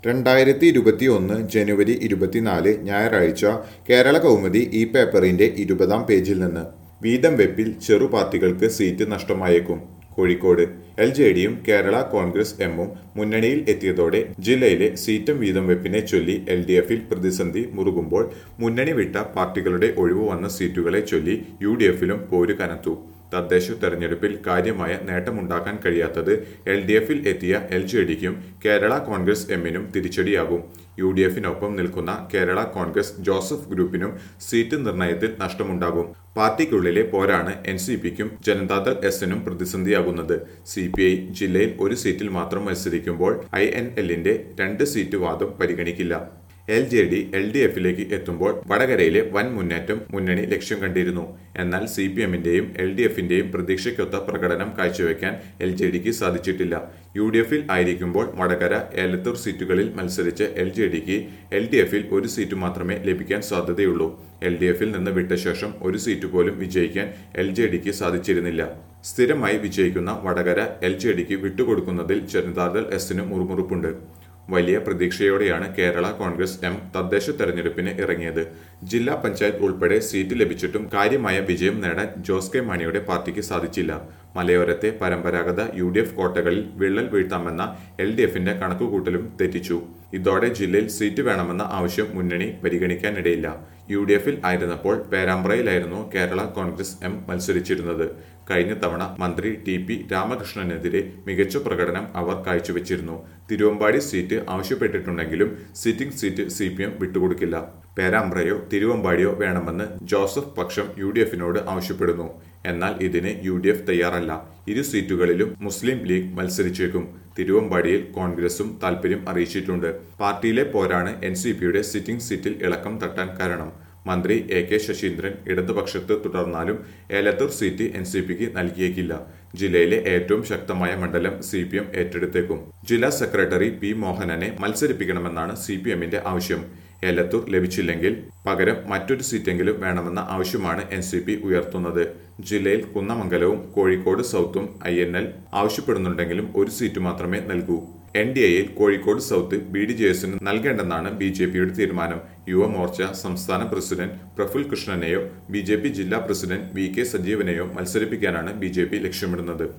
രണ്ടായിരത്തി ഇരുപത്തി ഒന്ന് ജനുവരി ഇരുപത്തിനാല് ഞായറാഴ്ച കേരള കൗമുദി ഈ പേപ്പറിന്റെ ഇരുപതാം പേജിൽ നിന്ന് വീതം വെപ്പിൽ ചെറു പാർട്ടികൾക്ക് സീറ്റ് നഷ്ടമായേക്കും കോഴിക്കോട് എൽ ജെ ഡിയും കേരള കോൺഗ്രസ് എമ്മും മുന്നണിയിൽ എത്തിയതോടെ ജില്ലയിലെ സീറ്റും വീതം വെപ്പിനെ ചൊല്ലി എൽ ഡി എഫിൽ പ്രതിസന്ധി മുറുകുമ്പോൾ മുന്നണി വിട്ട പാർട്ടികളുടെ ഒഴിവ് വന്ന സീറ്റുകളെ ചൊല്ലി യു ഡി എഫിലും പോര് കനത്തു തദ്ദേശ തെരഞ്ഞെടുപ്പിൽ കാര്യമായ നേട്ടമുണ്ടാക്കാൻ കഴിയാത്തത് എൽ ഡി എഫിൽ എത്തിയ എൽ ജെ ഡിക്കും കേരള കോൺഗ്രസ് എമ്മിനും തിരിച്ചടിയാകും യു ഡി എഫിനൊപ്പം നിൽക്കുന്ന കേരള കോൺഗ്രസ് ജോസഫ് ഗ്രൂപ്പിനും സീറ്റ് നിർണയത്തിൽ നഷ്ടമുണ്ടാകും പാർട്ടിക്കുള്ളിലെ പോരാണ് എൻ സി പിക്കും ജനതാദൾ എസിനും പ്രതിസന്ധിയാകുന്നത് സി പി ഐ ജില്ലയിൽ ഒരു സീറ്റിൽ മാത്രം മത്സരിക്കുമ്പോൾ ഐ എൻ എല്ലിന്റെ രണ്ട് സീറ്റ് വാദം പരിഗണിക്കില്ല L J D L D എഫിലേക്ക് എത്തുമ്പോൾ വടകരയിലെ വൻ മുന്നേറ്റം മുന്നണി ലക്ഷ്യം കണ്ടിരുന്നു എന്നാൽ സി പി എമ്മിന്റെയും എൽ ഡി എഫിന്റെയും പ്രതീക്ഷയ്ക്കൊത്ത പ്രകടനം കാഴ്ചവെക്കാൻ എൽ ജെ ഡിക്ക് സാധിച്ചിട്ടില്ല യു ഡി എഫിൽ ആയിരിക്കുമ്പോൾ വടകര ഏലത്തൂർ സീറ്റുകളിൽ മത്സരിച്ച് എൽ ജെ ഡിക്ക് എൽ ഡി എഫിൽ ഒരു സീറ്റ് മാത്രമേ ലഭിക്കാൻ സാധ്യതയുള്ളൂ എൽ ഡി എഫിൽ നിന്ന് വിട്ട ശേഷം ഒരു സീറ്റ് പോലും വിജയിക്കാൻ എൽ ജെ ഡിക്ക് സാധിച്ചിരുന്നില്ല സ്ഥിരമായി വിജയിക്കുന്ന വടകര എൽ ജെ ഡിക്ക് വിട്ടുകൊടുക്കുന്നതിൽ ജനതാദൾ എസിന് മുറുമുറുപ്പുണ്ട് വലിയ പ്രതീക്ഷയോടെയാണ് കേരള കോൺഗ്രസ് എം തദ്ദേശ തെരഞ്ഞെടുപ്പിന് ഇറങ്ങിയത് ജില്ലാ പഞ്ചായത്ത് ഉൾപ്പെടെ സീറ്റ് ലഭിച്ചിട്ടും കാര്യമായ വിജയം നേടാൻ ജോസ് കെ മാണിയുടെ പാർട്ടിക്ക് സാധിച്ചില്ല മലയോരത്തെ പരമ്പരാഗത യു ഡി എഫ് കോട്ടകളിൽ വിള്ളൽ വീഴ്ത്താമെന്ന എൽ ഡി എഫിന്റെ കണക്കുകൂട്ടലും തെറ്റിച്ചു ഇതോടെ ജില്ലയിൽ സീറ്റ് വേണമെന്ന ആവശ്യം മുന്നണി പരിഗണിക്കാനിടയില്ല യു ഡി എഫിൽ ആയിരുന്നപ്പോൾ പേരാമ്പ്രയിലായിരുന്നു കേരള കോൺഗ്രസ് എം മത്സരിച്ചിരുന്നത് കഴിഞ്ഞ തവണ മന്ത്രി ടി പി രാമകൃഷ്ണനെതിരെ മികച്ച പ്രകടനം അവർ കാഴ്ചവെച്ചിരുന്നു തിരുവമ്പാടി സീറ്റ് ആവശ്യപ്പെട്ടിട്ടുണ്ടെങ്കിലും sitting seat C P M വിട്ടുകൊടുക്കില്ല പേരാമ്പ്രയോ തിരുവമ്പാടിയോ വേണമെന്ന് ജോസഫ് പക്ഷം യു ഡി എഫിനോട് ആവശ്യപ്പെടുന്നു എന്നാൽ ഇതിന് യു ഡി എഫ് തയ്യാറല്ല ഇരു സീറ്റുകളിലും മുസ്ലിം ലീഗ് മത്സരിച്ചേക്കും തിരുവമ്പാടിയിൽ കോൺഗ്രസും താൽപര്യം അറിയിച്ചിട്ടുണ്ട് പാർട്ടിയിലെ പോരാണ് എൻ സി പിയുടെ സിറ്റിംഗ് സീറ്റിൽ ഇളക്കം തട്ടാൻ കാരണം മന്ത്രി എ കെ ശശീന്ദ്രൻ ഇടതുപക്ഷത്ത് തുടർന്നാലും ഏലത്തൂർ സീറ്റ് എൻ സി പിക്ക് നൽകിയേക്കില്ല ജില്ലയിലെ ഏറ്റവും ശക്തമായ മണ്ഡലം സി പി എം ഏറ്റെടുത്തേക്കും ജില്ലാ സെക്രട്ടറി പി മോഹനനെ മത്സരിപ്പിക്കണമെന്നാണ് സി പി എമ്മിന്റെ ആവശ്യം ഏലത്തൂർ ലഭിച്ചില്ലെങ്കിൽ പകരം മറ്റൊരു സീറ്റെങ്കിലും വേണമെന്ന ആവശ്യമാണ് എൻ സി പി ഉയർത്തുന്നത് ജില്ലയിൽ കുന്നമംഗലവും കോഴിക്കോട് സൗത്തും ഐ എൻ എൽ ആവശ്യപ്പെടുന്നുണ്ടെങ്കിലും ഒരു സീറ്റ് മാത്രമേ നൽകൂ എൻ ഡി എയിൽ Kozhikode south B D J എസിന് നൽകേണ്ടെന്നാണ് ബി ജെ പിയുടെ തീരുമാനം യുവമോർച്ച സംസ്ഥാന പ്രസിഡന്റ് പ്രഫുൽ കൃഷ്ണനെയോ ബി ജെ പി ജില്ലാ പ്രസിഡന്റ് വി കെ സജീവനെയോ മത്സരിപ്പിക്കാനാണ് ബി ജെ പി ലക്ഷ്യമിടുന്നത്